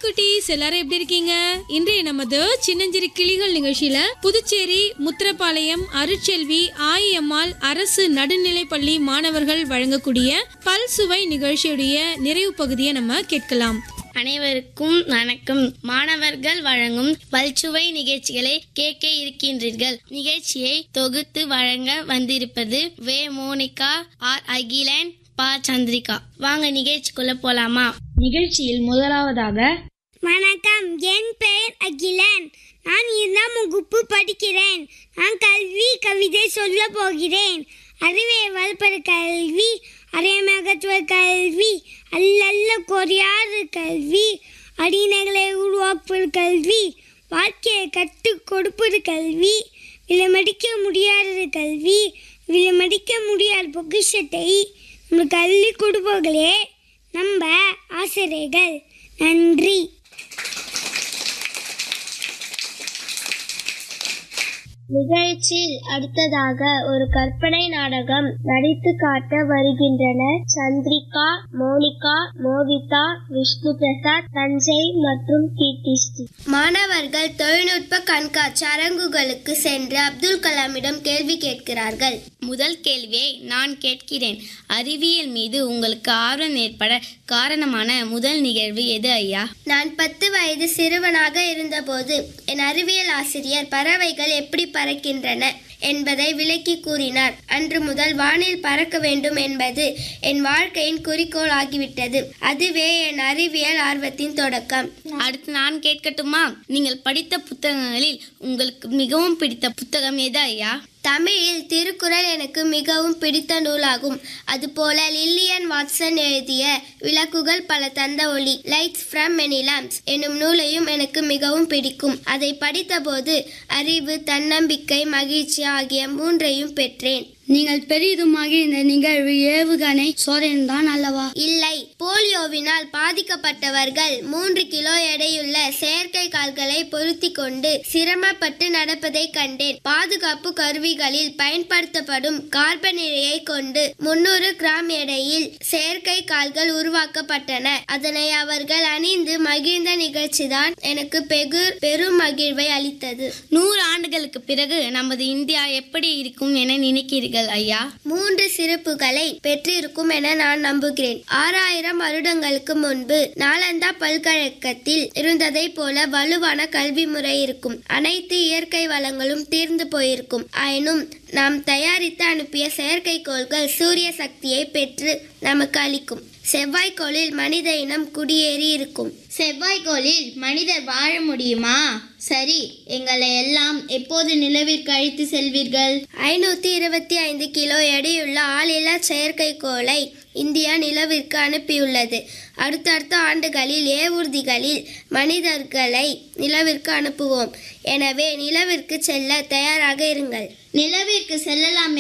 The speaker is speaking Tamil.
குட்டீஸ் எல்லாரும் எப்படி இருக்கீங்க இன்றைய நமது சின்னஞ்சிறு கிளிகள் நிகழ்ச்சியில புதுச்சேரி முத்திரப்பாளையம் அருட்செல்வி ஆயியம்மாள் அரசு நடுநிலைப்பள்ளி மாணவர்கள் வழங்கக்கூடிய பல்சுவை நிகழ்ச்சியுடைய நிறைவு பகுதியை நம்ம கேட்கலாம் அனைவருக்கும் வணக்கம் மாணவர்கள் வழங்கும் பல்சுவை நிகழ்ச்சிகளை கேட்க இருக்கின்றீர்கள் நிகழ்ச்சியை தொகுத்து வழங்க வந்திருப்பது வே மோனிகா ஆர் அகிலன் பா சந்திரிகா வாங்க நிகழ்ச்சிக்குள்ள போலாமா நிகழ்ச்சியில் முதலாவதாக வணக்கம் என் பெயர் அகிலன் நான் இரண்டாம் வகுப்பு படிக்கிறேன் நான் கல்வி கவிதை சொல்ல போகிறேன் அறிவை வளர்ப்பது கல்வி அரைமகத்துவ கல்வி அல்லல்ல குறையாத கல்வி அறிஞர்களை உருவாக்குவது கல்வி வாழ்க்கையை கற்றுக் கொடுப்பது கல்வி விலமடிக்க முடியாதது கல்வி விலமடிக்க முடியாத பொக்கிஷத்தை நம்மளுக்கு அள்ளி கொடுப்பவர்களே நம்ம ஆசிரியர்கள் நன்றி நிகழ்ச்சியில் அடுத்ததாக ஒரு கற்பனை நாடகம் நடித்து காட்ட வருகின்றனர் சந்திரிகா மோனிகா மோகிதா விஷ்ணு பிரசாத் சஞ்சய் மற்றும் கீர்த்திஸ்ரீ மாணவர்கள் தொழில்நுட்ப கண்காட்சி அரங்குகளுக்கு சென்று அப்துல் கலாமிடம் கேள்வி கேட்கிறார்கள் முதல் கேள்வியை நான் கேட்கிறேன் அறிவியல் மீது உங்களுக்கு ஆர்வம் ஏற்பட காரணமான முதல் நிகழ்வு எது ஐயா நான் பத்து வயது சிறுவனாக இருந்தபோது என் அறிவியல் ஆசிரியர் பறவைகள் எப்படி பறக்கின்றன என்பதை விளக்கி கூறினார் அன்று முதல் வானில் பறக்க வேண்டும் என்பது என் வாழ்க்கையின் குறிக்கோள் ஆகிவிட்டது அதுவே என் அறிவியல் ஆர்வத்தின் தொடக்கம் அடுத்து நான் கேட்கட்டுமா நீங்கள் படித்த புத்தகங்களில் உங்களுக்கு மிகவும் பிடித்த புத்தகம் எது ஐயா தமிழில் திருக்குறள் எனக்கு மிகவும் பிடித்த நூலாகும் அதுபோல லில்லியன் வாட்சன் எழுதிய விளக்குகள் பல தந்த ஒளி லைட்ஸ் ஃப்ரம் மெனி lamps என்னும் நூலையும் எனக்கு மிகவும் பிடிக்கும் அதை படித்தபோது அறிவு தன்னம்பிக்கை மகிழ்ச்சி ஆகிய மூன்றையும் பெற்றேன் நீங்கள் பெரிதுமாகி இந்த நிகழ்வு ஏவுகணை சோதனை தான் அல்லவா இல்லை போலியோவினால் பாதிக்கப்பட்டவர்கள் மூன்று கிலோ எடையுள்ள செயற்கை கால்களை பொருத்தி கொண்டு சிரமப்பட்டு நடப்பதை கண்டேன் பாதுகாப்பு கருவிகளில் பயன்படுத்தப்படும் கார்பன் இழையை கொண்டு முன்னூறு கிராம் எடையில் செயற்கை கால்கள் உருவாக்கப்பட்டன அதனை அவர்கள் அணிந்து மகிழ்ந்த நிகழ்ச்சிதான் எனக்கு பெகு பெரும் மகிழ்வை அளித்தது நூறு ஆண்டுகளுக்கு பிறகு நமது இந்தியா எப்படி இருக்கும் என நினைக்கிறீர்கள் ஐயா மூன்று சிறப்புகளை பெற்றிருக்கும் என நான் நம்புகிறேன் ஆறாயிரம் வருடங்களுக்கு முன்பு நாலந்தா பல்கழகத்தில் இருந்ததை போல வலுவான கல்வி முறை இருக்கும் அனைத்து இயற்கை வளங்களும் தீர்ந்து போயிருக்கும் ஆயினும் நாம் தயாரித்து அனுப்பிய செயற்கைக்கோள்கள் சூரிய சக்தியை பெற்று நமக்கு அளிக்கும் செவ்வாய்க்கோளில் மனித இனம் குடியேறி இருக்கும் செவ்வாய்க்கோளில் மனிதர் வாழ முடியுமா சரி எங்களை எல்லாம் எப்போது நிலவிற்கு அழைத்து செல்வீர்கள் ஐநூத்தி இருபத்தி ஐந்து கிலோ எடையுள்ள ஆளில்லா செயற்கைக்கோளை இந்தியா நிலவிற்கு அனுப்பியுள்ளது அடுத்தடுத்த ஆண்டுகளில் ஏவூர்திகளில் மனிதர்களை நிலவிற்கு அனுப்புவோம் எனவே நிலவிற்கு செல்ல தயாராக இருங்கள் நிலவிற்கு செல்லலாம்